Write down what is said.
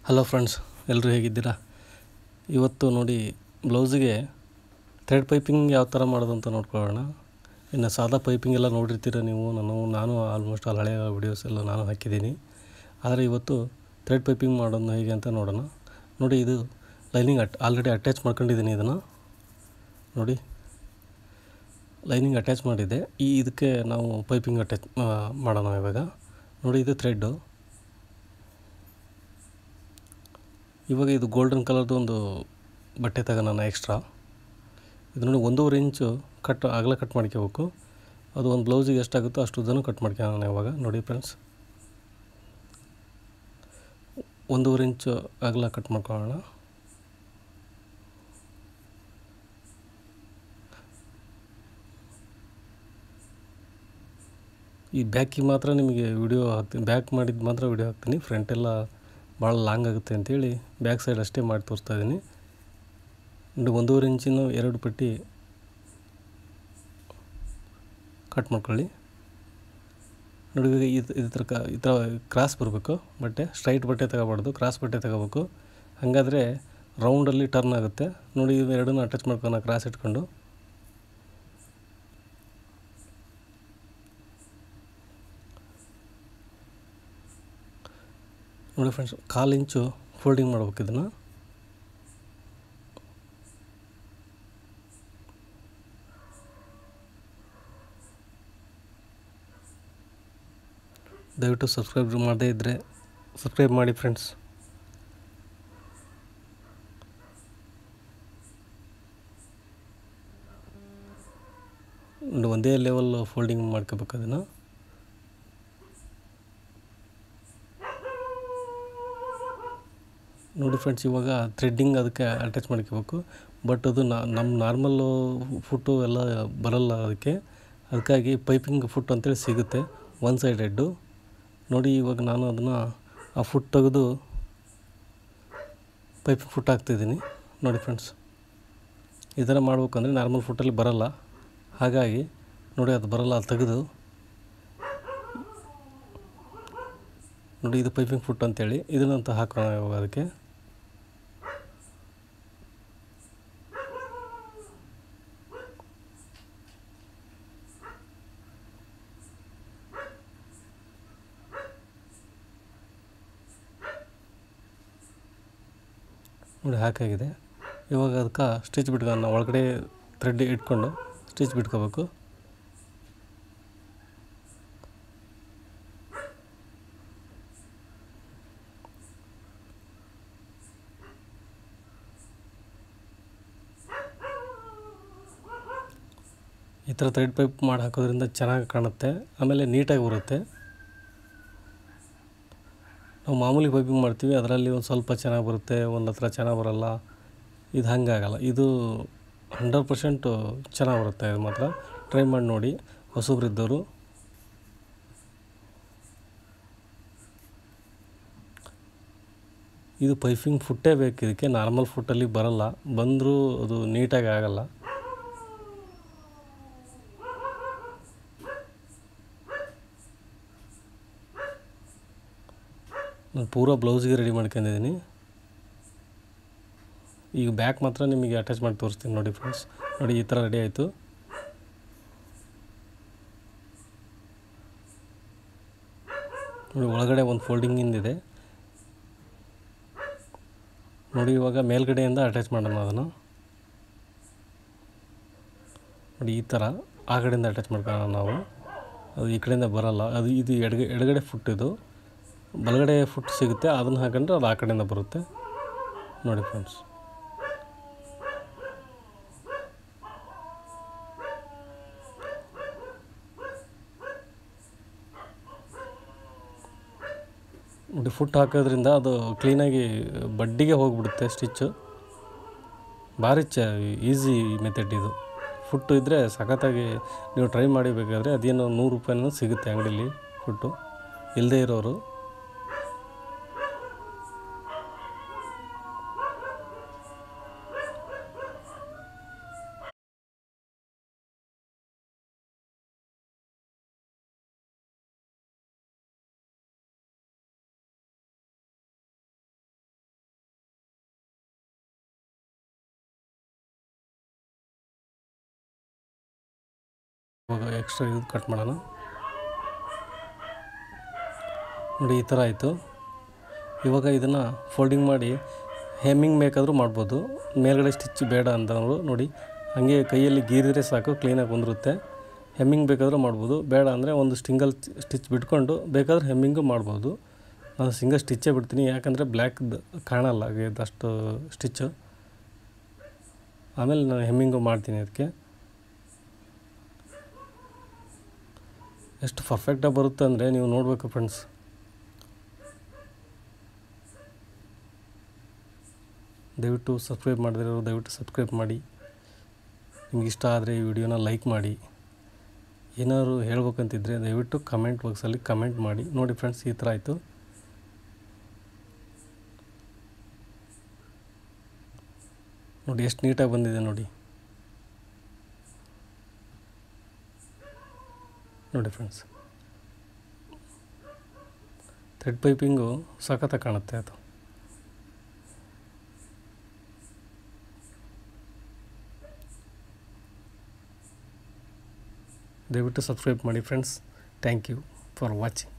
hello friends ಎಲ್ಲರೂ ಹೇಗಿದ್ದೀರಾ ಇವತ್ತು ನೋಡಿ ಬ್ಲೌಸಿಗೆ ಥ್ರೆಡ್ ಪೈಪಿಂಗ್ ಯಾವ ಥರ ಮಾಡೋದು ಅಂತ ನೋಡ್ಕೊಳ್ಳೋಣ ಇನ್ನು ಸಾದಾ ಪೈಪಿಂಗ್ ಎಲ್ಲ ನೋಡಿರ್ತೀರ ನೀವು ನಾನು ನಾನು ಆಲ್ಮೋಸ್ಟ್ ಆಲ್ ಹಳೆಯ ವಿಡಿಯೋಸ್ ಎಲ್ಲ ನಾನು ಹಾಕಿದ್ದೀನಿ ಆದರೆ ಇವತ್ತು ಥ್ರೆಡ್ ಪೈಪಿಂಗ್ ಮಾಡೋದು ಹೇಗೆ ಅಂತ ನೋಡೋಣ ನೋಡಿ ಇದು ಲೈನಿಂಗ್ ಅಟ್ ಆಲ್ರೆಡಿ ಅಟ್ಯಾಚ್ ಮಾಡ್ಕೊಂಡಿದ್ದೀನಿ ಇದನ್ನು ನೋಡಿ ಲೈನಿಂಗ್ ಅಟ್ಯಾಚ್ ಮಾಡಿದ್ದೆ ಈ ಇದಕ್ಕೆ ನಾವು ಪೈಪಿಂಗ್ ಅಟ್ಯಾಚ್ ಮಾಡೋಣ ಇವಾಗ ನೋಡಿ ಇದು ಥ್ರೆಡ್ಡು ಇವಾಗ ಇದು ಗೋಲ್ಡನ್ ಕಲರ್ದು ಒಂದು ಬಟ್ಟೆ ತಗೋಣ ಎಕ್ಸ್ಟ್ರಾ ಇದು ನೋಡಿ ಒಂದೂವರೆ ಇಂಚು ಕಟ್ ಅಗಲ ಕಟ್ ಮಾಡ್ಕೋಬೇಕು ಅದು ಒಂದು ಬ್ಲೌಸಿಗೆ ಎಷ್ಟಾಗುತ್ತೋ ಅಷ್ಟು ಉದ್ದನೂ ಕಟ್ ಮಾಡ್ಕೊಳ್ಳೋಣ ಇವಾಗ ನೋಡಿ ಫ್ರೆಂಡ್ಸ್ ಒಂದೂವರೆ ಇಂಚು ಅಗಲ ಕಟ್ ಮಾಡ್ಕೊಳ್ಳೋಣ ಈ ಬ್ಯಾಕಿಗೆ ಮಾತ್ರ ನಿಮಗೆ ವಿಡಿಯೋ ಹಾಕ್ತೀನಿ ಬ್ಯಾಕ್ ಮಾಡಿದ್ದು ಮಾತ್ರ ವಿಡಿಯೋ ಹಾಕ್ತೀನಿ ಫ್ರಂಟ್ ಎಲ್ಲ ಭಾಳ ಲಾಂಗ್ ಆಗುತ್ತೆ ಅಂತೇಳಿ ಬ್ಯಾಕ್ ಸೈಡ್ ಅಷ್ಟೇ ಮಾಡಿ ತೋರಿಸ್ತಾ ಇದ್ದೀನಿ ನೋಡಿ ಒಂದೂವರೆ ಇಂಚಿನ ಎರಡು ಪಟ್ಟಿ ಕಟ್ ಮಾಡ್ಕೊಳ್ಳಿ ನೋಡಿ ಇವಾಗ ಇದು ಈ ಥರ ಕ ಈ ಥರ ಕ್ರಾಸ್ ಬರಬೇಕು ಬಟ್ಟೆ ಸ್ಟ್ರೈಟ್ ಬಟ್ಟೆ ತಗೋಬಾರ್ದು ಕ್ರಾಸ್ ಬಟ್ಟೆ ತಗೋಬೇಕು ಹಾಗಾದರೆ ರೌಂಡಲ್ಲಿ ಟರ್ನ್ ಆಗುತ್ತೆ ನೋಡಿ ಇವು ಎರಡನ್ನೂ ಅಟ್ಯಾಚ್ ಮಾಡ್ಕೊಳ್ಳೋಣ ಕ್ರಾಸ್ ಇಟ್ಕೊಂಡು ನೋಡಿ ಫ್ರೆಂಡ್ಸ್ ಕಾಲು ಇಂಚು ಫೋಲ್ಡಿಂಗ್ ಮಾಡ್ಬೇಕು ಇದನ್ನು ದಯವಿಟ್ಟು ಸಬ್ಸ್ಕ್ರೈಬ್ ಮಾಡದೇ ಇದ್ದರೆ ಸಬ್ಸ್ಕ್ರೈಬ್ ಮಾಡಿ ಫ್ರೆಂಡ್ಸ್ ಒಂದೇ ಲೆವೆಲ್ ಫೋಲ್ಡಿಂಗ್ ಮಾಡ್ಕೋಬೇಕು ಅದನ್ನು ನೋಡಿ ಫ್ರೆಂಡ್ಸ್ ಇವಾಗ ಥ್ರೆಡ್ಡಿಂಗ್ ಅದಕ್ಕೆ ಅಟ್ಯಾಚ್ ಮಾಡ್ಕೋಬೇಕು ಬಟ್ ಅದು ನಮ್ಮ ನಾರ್ಮಲ್ಲು ಫುಟ್ಟು ಎಲ್ಲ ಬರಲ್ಲ ಅದಕ್ಕೆ ಅದಕ್ಕಾಗಿ ಪೈಪಿಂಗ್ ಫುಟ್ ಅಂತೇಳಿ ಸಿಗುತ್ತೆ ಒನ್ ಸೈಡ್ ಹೆಡ್ಡು ನೋಡಿ ಇವಾಗ ನಾನು ಅದನ್ನು ಆ ಫುಟ್ ತೆಗೆದು ಪೈಪಿಂಗ್ ಫುಟ್ ಹಾಕ್ತಿದ್ದೀನಿ ನೋಡಿ ಫ್ರೆಂಡ್ಸ್ ಈ ಥರ ಮಾಡ್ಬೇಕಂದ್ರೆ ನಾರ್ಮಲ್ ಫುಟ್ಟಲ್ಲಿ ಬರಲ್ಲ ಹಾಗಾಗಿ ನೋಡಿ ಅದು ಬರಲ್ಲ ಅದು ತೆಗೆದು ನೋಡಿ ಇದು ಪೈಪಿಂಗ್ ಫುಟ್ ಅಂತೇಳಿ ಇದನ್ನಂತ ಹಾಕೋಣ ಇವಾಗ ಅದಕ್ಕೆ ನೋಡಿ ಹಾಕಾಗಿದೆ ಇವಾಗ ಅದಕ್ಕೆ ಸ್ಟಿಚ್ ಬಿಟ್ಕೊಳ್ಳೋಣ ಒಳಗಡೆ ಥ್ರೆಡ್ ಇಟ್ಕೊಂಡು ಸ್ಟಿಚ್ ಬಿಟ್ಕೋಬೇಕು ಈ ಥರ ಥ್ರೆಡ್ ಪೈಪ್ ಮಾಡಿ ಹಾಕೋದ್ರಿಂದ ಚೆನ್ನಾಗಿ ಕಾಣುತ್ತೆ ಆಮೇಲೆ ನೀಟಾಗಿ ಬರುತ್ತೆ ನಾವು ಮಾಮೂಲಿ ಪೈಪಿಂಗ್ ಮಾಡ್ತೀವಿ ಅದರಲ್ಲಿ ಒಂದು ಸ್ವಲ್ಪ ಚೆನ್ನಾಗಿ ಬರುತ್ತೆ ಒಂದು ಹತ್ರ ಚೆನ್ನಾಗಿ ಬರೋಲ್ಲ ಇದು ಹಂಗಾಗಲ್ಲ ಇದು ಹಂಡ್ರೆಡ್ ಪರ್ಸೆಂಟು ಚೆನ್ನಾಗಿ ಬರುತ್ತೆ ಇದು ಮಾತ್ರ ಟ್ರೈ ಮಾಡಿ ನೋಡಿ ಹೊಸಬ್ರಿದ್ದವರು ಇದು ಪೈಪಿಂಗ್ ಫುಟ್ಟೇ ಬೇಕು ಇದಕ್ಕೆ ನಾರ್ಮಲ್ ಫುಟ್ಟಲ್ಲಿ ಬರಲ್ಲ ಬಂದರೂ ಅದು ನೀಟಾಗಿ ಆಗಲ್ಲ ನಾನು ಪೂರ ಬ್ಲೌಸ್ಗೆ ರೆಡಿ ಮಾಡ್ಕೊಂಡಿದ್ದೀನಿ ಈಗ ಬ್ಯಾಕ್ ಮಾತ್ರ ನಿಮಗೆ ಅಟ್ಯಾಚ್ ಮಾಡಿ ತೋರಿಸ್ತೀನಿ ನೋಡಿ ಫ್ರೆಂಡ್ಸ್ ನೋಡಿ ಈ ಥರ ರೆಡಿ ಆಯಿತು ನೋಡಿ ಒಳಗಡೆ ಒಂದು ಫೋಲ್ಡಿಂಗಿಂದಿದೆ ನೋಡಿ ಇವಾಗ ಮೇಲ್ಗಡೆಯಿಂದ ಅಟ್ಯಾಚ್ ಮಾಡೋಣ ಅದನ್ನು ನೋಡಿ ಈ ಥರ ಆ ಕಡೆಯಿಂದ ಅಟ್ಯಾಚ್ ಮಾಡ್ಕೊಳ್ಳೋಣ ನಾವು ಅದು ಈ ಕಡೆಯಿಂದ ಬರಲ್ಲ ಅದು ಇದು ಎಡಗಡೆ ಎಡಗಡೆ ಫುಟ್ ಇದು ಬಲಗಡೆ ಫುಟ್ ಸಿಗುತ್ತೆ ಅದನ್ನು ಹಾಕೊಂಡ್ರೆ ಅದು ಆ ಕಡೆಯಿಂದ ಬರುತ್ತೆ ನೋಡಿ ಫ್ರೆಂಡ್ಸ್ ನೋಡಿ ಫುಟ್ ಹಾಕೋದ್ರಿಂದ ಅದು ಕ್ಲೀನಾಗಿ ಬಡ್ಡಿಗೆ ಹೋಗಿಬಿಡುತ್ತೆ ಸ್ಟಿಚ್ಚು ಭಾರಿ ಚ ಈಸಿ ಮೆಥಡ್ ಇದು ಫುಟ್ಟು ಇದ್ದರೆ ಸಖತ್ತಾಗಿ ನೀವು ಟ್ರೈ ಮಾಡಿ ಬೇಕಾದರೆ ಅದೇನೋ ನೂರು ರೂಪಾಯಿನೂ ಸಿಗುತ್ತೆ ಅಂಗಡೀಲಿ ಫುಟ್ಟು ಇಲ್ಲದೇ ಇರೋರು ಇವಾಗ ಎಕ್ಸ್ಟ್ರಾ ಇದು ಕಟ್ ಮಾಡೋಣ ನೋಡಿ ಈ ಥರ ಆಯಿತು ಇವಾಗ ಇದನ್ನು ಫೋಲ್ಡಿಂಗ್ ಮಾಡಿ ಹೆಮ್ಮಿಂಗ್ ಬೇಕಾದರೂ ಮಾಡ್ಬೋದು ಮೇಲ್ಗಡೆ ಸ್ಟಿಚ್ ಬೇಡ ಅಂತಂದ್ರು ನೋಡಿ ಹಾಗೆ ಕೈಯಲ್ಲಿ ಗೀರಿದ್ರೆ ಸಾಕು ಕ್ಲೀನಾಗಿ ಬಂದಿರುತ್ತೆ ಹೆಮ್ಮಿಂಗ್ ಬೇಕಾದರೂ ಮಾಡ್ಬೋದು ಬೇಡ ಅಂದರೆ ಒಂದು ಸ್ಟಿಂಗಲ್ ಸ್ಟಿಚ್ ಬಿಟ್ಕೊಂಡು ಬೇಕಾದ್ರೆ ಹೆಮ್ಮಿಂಗು ಮಾಡ್ಬೋದು ನಾನು ಸಿಂಗಲ್ ಸ್ಟಿಚ್ಚೇ ಬಿಡ್ತೀನಿ ಯಾಕಂದರೆ ಬ್ಲ್ಯಾಕ್ದು ಕಾಣಲ್ಲ ಹಾಗೆ ಅಷ್ಟು ಸ್ಟಿಚ್ಚು ಆಮೇಲೆ ನಾನು ಹೆಮ್ಮಿಂಗು ಮಾಡ್ತೀನಿ ಅದಕ್ಕೆ ಎಷ್ಟು ಪರ್ಫೆಕ್ಟಾಗಿ ಬರುತ್ತೆ ಅಂದರೆ ನೀವು ನೋಡಬೇಕು ಫ್ರೆಂಡ್ಸ್ ದಯವಿಟ್ಟು ಸಬ್ಸ್ಕ್ರೈಬ್ ಮಾಡಿದಿರೋರು ದಯವಿಟ್ಟು ಸಬ್ಸ್ಕ್ರೈಬ್ ಮಾಡಿ ನಿಮ್ಗೆ ಇಷ್ಟ ಆದರೆ ಈ ವಿಡಿಯೋನ ಲೈಕ್ ಮಾಡಿ ಏನಾದ್ರು ಹೇಳ್ಬೇಕಂತಿದ್ರೆ ದಯವಿಟ್ಟು ಕಮೆಂಟ್ ಬಾಕ್ಸಲ್ಲಿ ಕಮೆಂಟ್ ಮಾಡಿ ನೋಡಿ ಫ್ರೆಂಡ್ಸ್ ಈ ಥರ ಆಯಿತು ನೋಡಿ ಎಷ್ಟು ನೀಟಾಗಿ ಬಂದಿದೆ ನೋಡಿ ನೋಡಿ ಫ್ರೆಂಡ್ಸ್ ಥ್ರೆಡ್ ಪೈಪಿಂಗು ಸಖತ್ತಾಗಿ ಕಾಣುತ್ತೆ ಅದು ದಯವಿಟ್ಟು ಸಬ್ಸ್ಕ್ರೈಬ್ ಮಾಡಿ friends thank you for watching